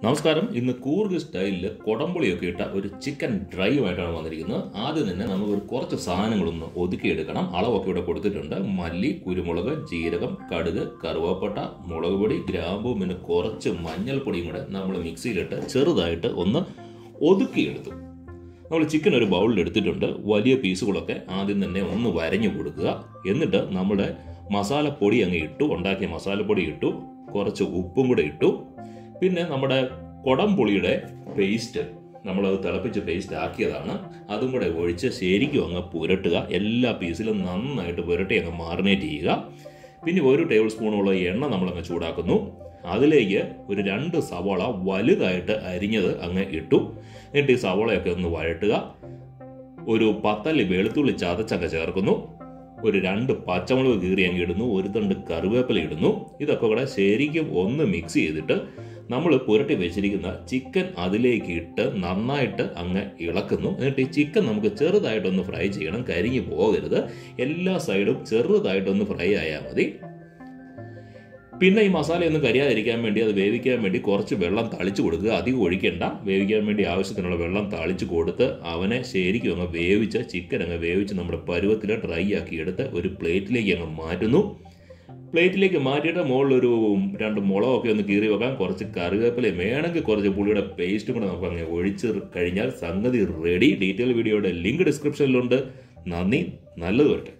നമസ്കാരം ഇന്ന് കൂർഗ് സ്റ്റൈലിൽ കുടംപുളിയൊക്കെ ഇട്ട ഒരു ചിക്കൻ ഡ്രൈയുമായിട്ടാണ് വന്നിരിക്കുന്നത് ആദ്യം തന്നെ നമുക്ക് ഒരു കുറച്ച് സാധനങ്ങളൊന്ന് ഒതുക്കിയെടുക്കണം അളവൊക്കെ ഇവിടെ കൊടുത്തിട്ടുണ്ട് മല്ലി കുരുമുളക് ജീരകം കടുക് കറുവാപ്പട്ട മുളക് പൊടി ഗ്രാമ്പു പിന്നെ കുറച്ച് മഞ്ഞൾപ്പൊടിയും കൂടെ നമ്മൾ മിക്സിയിലിട്ട് ചെറുതായിട്ട് ഒന്ന് ഒതുക്കിയെടുത്തു നമ്മൾ ചിക്കൻ ഒരു ബൗളിൽ എടുത്തിട്ടുണ്ട് വലിയ പീസുകളൊക്കെ ആദ്യം തന്നെ ഒന്ന് വരഞ്ഞു കൊടുക്കുക എന്നിട്ട് നമ്മുടെ മസാലപ്പൊടി അങ്ങ് ഇട്ടു ഉണ്ടാക്കിയ മസാലപ്പൊടി ഇട്ടു കുറച്ച് ഉപ്പും കൂടെ ഇട്ടു പിന്നെ നമ്മുടെ കുടംപുളിയുടെ പേസ്റ്റ് നമ്മളത് തിളപ്പിച്ച് പേസ്റ്റ് ആക്കിയതാണ് അതും കൂടെ ഒഴിച്ച് ശരിക്കും അങ്ങ് പുരട്ടുക എല്ലാ പീസിലും നന്നായിട്ട് പുരട്ടി അങ്ങ് മാറിനേറ്റ് ചെയ്യുക പിന്നെ ഒരു ടേബിൾ സ്പൂണോളം എണ്ണ നമ്മളങ്ങ് ചൂടാക്കുന്നു അതിലേക്ക് ഒരു രണ്ട് സവാള വലുതായിട്ട് അരിഞ്ഞത് അങ്ങ് ഇട്ടു എന്നിട്ട് ഈ സവാളയൊക്കെ ഒന്ന് വഴട്ടുക ഒരു പത്തല്ലി വെളുത്തുള്ളി ചതച്ചങ്ങ് ചേർക്കുന്നു ഒരു രണ്ട് പച്ചമുളക് കീറി അങ്ങ് ഇടുന്നു ഒരു തണ്ട് കറിവേപ്പില ഇടുന്നു ഇതൊക്കെ കൂടെ ശരിക്കും ഒന്ന് മിക്സ് ചെയ്തിട്ട് നമ്മൾ പുരട്ടി വെച്ചിരിക്കുന്ന ചിക്കൻ അതിലേക്ക് ഇട്ട് നന്നായിട്ട് അങ്ങ് ഇളക്കുന്നു എന്നിട്ട് ഈ ചിക്കൻ നമുക്ക് ചെറുതായിട്ടൊന്ന് ഫ്രൈ ചെയ്യണം കരിഞ്ഞു പോകരുത് എല്ലാ സൈഡും ചെറുതായിട്ടൊന്ന് ഫ്രൈ ആയാൽ മതി പിന്നെ ഈ മസാലയൊന്നും കരിയാതിരിക്കാൻ വേണ്ടി അത് വേവിക്കാൻ വേണ്ടി കുറച്ച് വെള്ളം തളിച്ചു കൊടുക്കുക അധികം ഒഴിക്കേണ്ട വേവിക്കാൻ വേണ്ടി ആവശ്യത്തിനുള്ള വെള്ളം തളിച്ചു കൊടുത്ത് അവനെ ശരിക്കും അങ്ങ് വേവിച്ച് ചിക്കൻ അങ്ങ് വേവിച്ച് നമ്മുടെ പരുവത്തിൽ ഡ്രൈ ആക്കി എടുത്ത് ഒരു പ്ലേറ്റിലേക്ക് അങ്ങ് മാറ്റുന്നു പ്ലേറ്റിലേക്ക് മാറ്റിയിട്ട് മുകളിലൊരു രണ്ട് മുളകൊക്കെ ഒന്ന് കീറി വെക്കാം കുറച്ച് കറിവേപ്പിലയും വേണമെങ്കിൽ കുറച്ച് പുളിയുടെ പേസ്റ്റും കൂടെ നമുക്ക് അങ്ങനെ ഒഴിച്ച് കഴിഞ്ഞാൽ സംഗതി റെഡി ഡീറ്റെയിൽ വീഡിയോയുടെ ലിങ്ക് ഡിസ്ക്രിപ്ഷനിലുണ്ട് നന്ദി നല്ലത് വരട്ടെ